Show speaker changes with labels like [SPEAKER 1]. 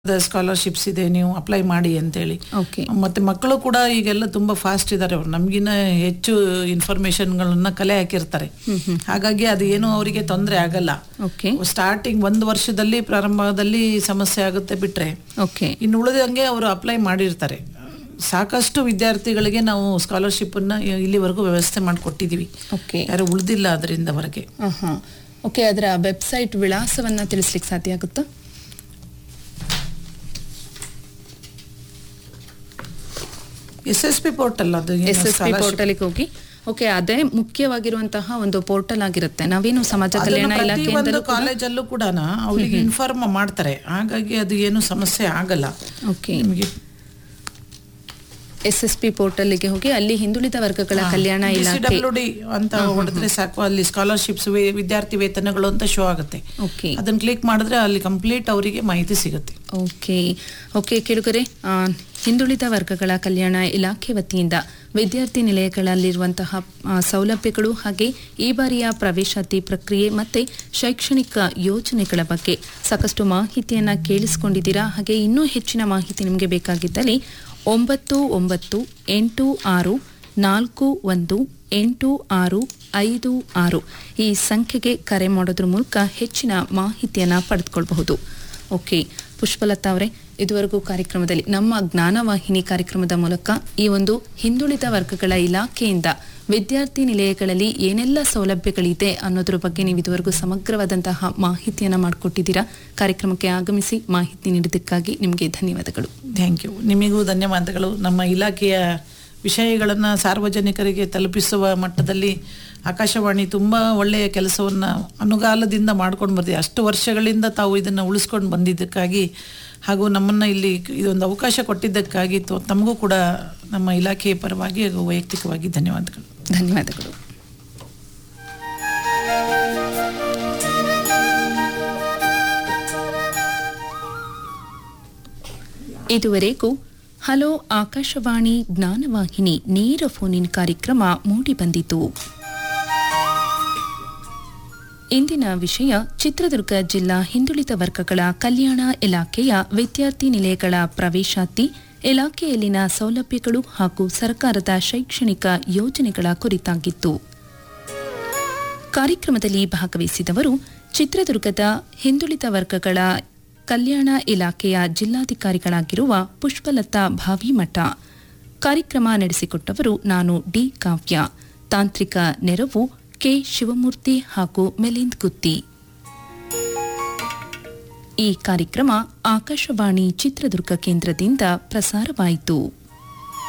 [SPEAKER 1] scholarships ಇದೆ ನೀವು apply ಮಾಡಿ ಅಂತೇಳಿ
[SPEAKER 2] ಓಕೆ
[SPEAKER 1] ಮತ್ತೆ ಮಕ್ಕಳು ಕೂಡ ಈಗೆಲ್ಲ ತುಂಬಾ ಫಾಸ್ಟ್ ಇದ್ದಾರೆ ಅವ್ರು ನಮ್ಗಿನ್ನ ಹೆಚ್ಚು ಇನ್ಫಾರ್ಮೇಶನ್ಗಳನ್ನ ಕಲೆ ಹಾಕಿರ್ತಾರೆ ಹಾಗಾಗಿ ಅದು ಏನು ಅವರಿಗೆ ತೊಂದರೆ ಆಗಲ್ಲ
[SPEAKER 2] ಓಕೆ
[SPEAKER 1] ಸ್ಟಾರ್ಟಿಂಗ್ ಒಂದು ವರ್ಷದಲ್ಲಿ ಪ್ರಾರಂಭದಲ್ಲಿ ಸಮಸ್ಯೆ ಆಗುತ್ತೆ ಬಿಟ್ರೆ
[SPEAKER 2] ಓಕೆ
[SPEAKER 1] ಇನ್ನು ಉಳಿದಂಗೆ ಅವರು ಅಪ್ಲೈ ಮಾಡಿರ್ತಾರೆ ಸಾಕಷ್ಟು ವಿದ್ಯಾರ್ಥಿಗಳಿಗೆ ನಾವು ಸ್ಕಾಲರ್ಶಿಪ್ ಅನ್ನ ಇಲ್ಲಿವರೆಗೂ ವ್ಯವಸ್ಥೆ ಮಾಡಿಕೊಟ್ಟಿದೀವಿ
[SPEAKER 2] ಓಕೆ
[SPEAKER 1] ಯಾರು ಉಳಿದಿಲ್ಲ ಅದರಿಂದ ಹೊರಗೆ
[SPEAKER 2] ಹಾಂ ಓಕೆ ಅದರ ವೆಬ್ಸೈಟ್ ವಿಳಾಸವನ್ನ ತಿಳಿಸ್ಲಿಕ್ಕೆ ಸಾಧ್ಯ ಆಗುತ್ತಾ
[SPEAKER 1] ಎಸ್ ಎಸ್ ಪಿ ಪೋರ್ಟಲ್ ಅದು ಏನು
[SPEAKER 2] ಎಸ್ ಎಸ್ ಪಿ
[SPEAKER 1] scholarship-
[SPEAKER 2] ಪೋರ್ಟಲ್ಗೆ ಹೋಗಿ ಓಕೆ ಅದೇ ಮುಖ್ಯವಾಗಿರುವಂತಹ ಒಂದು ಪೋರ್ಟಲ್ ಆಗಿರುತ್ತೆ ನಾವೇನು ಸಮಾಜ ಕಲ್ಯಾಣ
[SPEAKER 1] ಅದನ್ನು
[SPEAKER 2] ಇಲಾಖೆ
[SPEAKER 1] ಪ್ರತಿಯೊಂದು ಕಾಲೇಜಲ್ಲೂ ಕೂಡ ಅವರಿಗೆ ಇನ್ಫಾರ್ಮ್ ಮಾಡ್ತಾರೆ ಹಾಗಾಗಿ ಅದು ಏನು ಸಮಸ್ಯೆ ಆಗಲ್ಲ
[SPEAKER 2] ಓಕೆ
[SPEAKER 1] ನಿಮಗೆ
[SPEAKER 2] ಎಸ್ ಎಸ್ ಪಿ ಪೋರ್ಟಲ್ಗೆ ಹೋಗಿ ಅಲ್ಲಿ ಹಿಂದುಳಿದ ವರ್ಗಗಳ ಕಲ್ಯಾಣ ಇಲಾಖೆ
[SPEAKER 1] ಡಿ ಅಂತ ಹೊಡೆದ್ರೆ ಸಾಕು ಅಲ್ಲಿ ಸ್ಕಾಲರ್ಶಿಪ್ಸ್ ವಿದ್ಯಾರ್ಥಿ ವೇತನಗಳು ಅಂತ ಶೋ ಆಗುತ್ತೆ
[SPEAKER 2] ಓಕೆ
[SPEAKER 1] ಅದನ್ನ ಕ್ಲಿಕ್ ಮಾಡಿದ್ರೆ ಅಲ್ಲಿ ಕಂಪ್ಲೀಟ್ ಅವರಿಗೆ ಮಾಹಿತಿ ಸಿಗುತ್ತೆ
[SPEAKER 2] ಓಕೆ ಓಕೆ ಕೇಳುಗರೆ ಆ, ಹಿಂದುಳಿದ ವರ್ಗಗಳ ಕಲ್ಯಾಣ ಇಲಾಖೆ ವತಿಯಿಂದ ವಿದ್ಯಾರ್ಥಿ ನಿಲಯಗಳಲ್ಲಿರುವಂತಹ ಆ, ಸೌಲಭ್ಯಗಳು ಹಾಗೆ ಈ ಬಾರಿಯ ಪ್ರವೇಶಾತಿ ಪ್ರಕ್ರಿಯೆ ಮತ್ತೆ ಶೈಕ್ಷಣಿಕ ಯೋಜನೆಗಳ ಬಗ್ಗೆ ಸಾಕಷ್ಟು ಮಾಹಿತಿಯನ್ನ ಕೇಳಿಸಿಕೊಂಡಿದ್ದೀರಾ ಹಾಗೆ ಇನ್ನೂ ಹೆಚ್ಚಿನ ಮಾಹಿತಿ ನಿಮಗೆ ಬೇಕಾಗಿದ್ದಲ್ಲಿ ಒಂಬತ್ತು ಒಂಬತ್ತು ಎಂಟು ಆರು ನಾಲ್ಕು ಒಂದು ಎಂಟು ಆರು ಐದು ಆರು ಈ ಸಂಖ್ಯೆಗೆ ಕರೆ ಮಾಡೋದ್ರ ಮೂಲಕ ಹೆಚ್ಚಿನ ಮಾಹಿತಿಯನ್ನ ಪಡೆದುಕೊಳ್ಬಹುದು ಓಕೆ ಪುಷ್ಪಲತಾ ಅವರೇ ಇದುವರೆಗೂ ಕಾರ್ಯಕ್ರಮದಲ್ಲಿ ನಮ್ಮ ಜ್ಞಾನವಾಹಿನಿ ಕಾರ್ಯಕ್ರಮದ ಮೂಲಕ ಈ ಒಂದು ಹಿಂದುಳಿದ ವರ್ಗಗಳ ಇಲಾಖೆಯಿಂದ ವಿದ್ಯಾರ್ಥಿ ನಿಲಯಗಳಲ್ಲಿ ಏನೆಲ್ಲ ಸೌಲಭ್ಯಗಳಿದೆ ಅನ್ನೋದ್ರ ಬಗ್ಗೆ ನೀವು ಇದುವರೆಗೂ ಸಮಗ್ರವಾದಂತಹ ಮಾಹಿತಿಯನ್ನ ಮಾಡಿಕೊಟ್ಟಿದ್ದೀರಾ ಕಾರ್ಯಕ್ರಮಕ್ಕೆ ಆಗಮಿಸಿ ಮಾಹಿತಿ ನೀಡಿದ್ದಕ್ಕಾಗಿ ನಿಮಗೆ ಧನ್ಯವಾದಗಳು
[SPEAKER 1] ಥ್ಯಾಂಕ್ ಯು ನಿಮಗೂ ಧನ್ಯವಾದಗಳು ನಮ್ಮ ಇಲಾಖೆಯ ವಿಷಯಗಳನ್ನು ಸಾರ್ವಜನಿಕರಿಗೆ ತಲುಪಿಸುವ ಮಟ್ಟದಲ್ಲಿ ಆಕಾಶವಾಣಿ ತುಂಬ ಒಳ್ಳೆಯ ಕೆಲಸವನ್ನು ಅನುಗಾಲದಿಂದ ಮಾಡ್ಕೊಂಡು ಬರ್ತೀವಿ ಅಷ್ಟು ವರ್ಷಗಳಿಂದ ತಾವು ಇದನ್ನು ಉಳಿಸ್ಕೊಂಡು ಬಂದಿದ್ದಕ್ಕಾಗಿ ಹಾಗೂ ನಮ್ಮನ್ನು ಇಲ್ಲಿ ಇದೊಂದು ಅವಕಾಶ ಕೊಟ್ಟಿದ್ದಕ್ಕಾಗಿ ತೊ- ತಮಗೂ ಕೂಡ ನಮ್ಮ ಇಲಾಖೆಯ ಪರವಾಗಿ ಹಾಗೂ ವೈಯಕ್ತಿಕವಾಗಿ ಧನ್ಯವಾದಗಳು
[SPEAKER 2] ಧನ್ಯವಾದಗಳು ಇದುವರೆಗೂ ಹಲೋ ಆಕಾಶವಾಣಿ ಜ್ಞಾನವಾಹಿನಿ ನೇರ ಫೋನಿನ್ ಕಾರ್ಯಕ್ರಮ ಮೂಡಿಬಂದಿತು ಇಂದಿನ ವಿಷಯ ಚಿತ್ರದುರ್ಗ ಜಿಲ್ಲಾ ಹಿಂದುಳಿದ ವರ್ಗಗಳ ಕಲ್ಯಾಣ ಇಲಾಖೆಯ ವಿದ್ಯಾರ್ಥಿ ನಿಲಯಗಳ ಪ್ರವೇಶಾತಿ ಇಲಾಖೆಯಲ್ಲಿನ ಸೌಲಭ್ಯಗಳು ಹಾಗೂ ಸರ್ಕಾರದ ಶೈಕ್ಷಣಿಕ ಯೋಜನೆಗಳ ಕುರಿತಾಗಿತ್ತು ಕಾರ್ಯಕ್ರಮದಲ್ಲಿ ಭಾಗವಹಿಸಿದವರು ಚಿತ್ರದುರ್ಗದ ಹಿಂದುಳಿದ ವರ್ಗಗಳ ಕಲ್ಯಾಣ ಇಲಾಖೆಯ ಜಿಲ್ಲಾಧಿಕಾರಿಗಳಾಗಿರುವ ಪುಷ್ಪಲತಾ ಭಾವಿಮಠ ಕಾರ್ಯಕ್ರಮ ನಡೆಸಿಕೊಟ್ಟವರು ನಾನು ಡಿ ಕಾವ್ಯ ತಾಂತ್ರಿಕ ನೆರವು ಕೆ ಶಿವಮೂರ್ತಿ ಹಾಗೂ ಮಿಲಿಂದ್ ಗುತ್ತಿ ಈ ಕಾರ್ಯಕ್ರಮ ಆಕಾಶವಾಣಿ ಚಿತ್ರದುರ್ಗ ಕೇಂದ್ರದಿಂದ ಪ್ರಸಾರವಾಯಿತು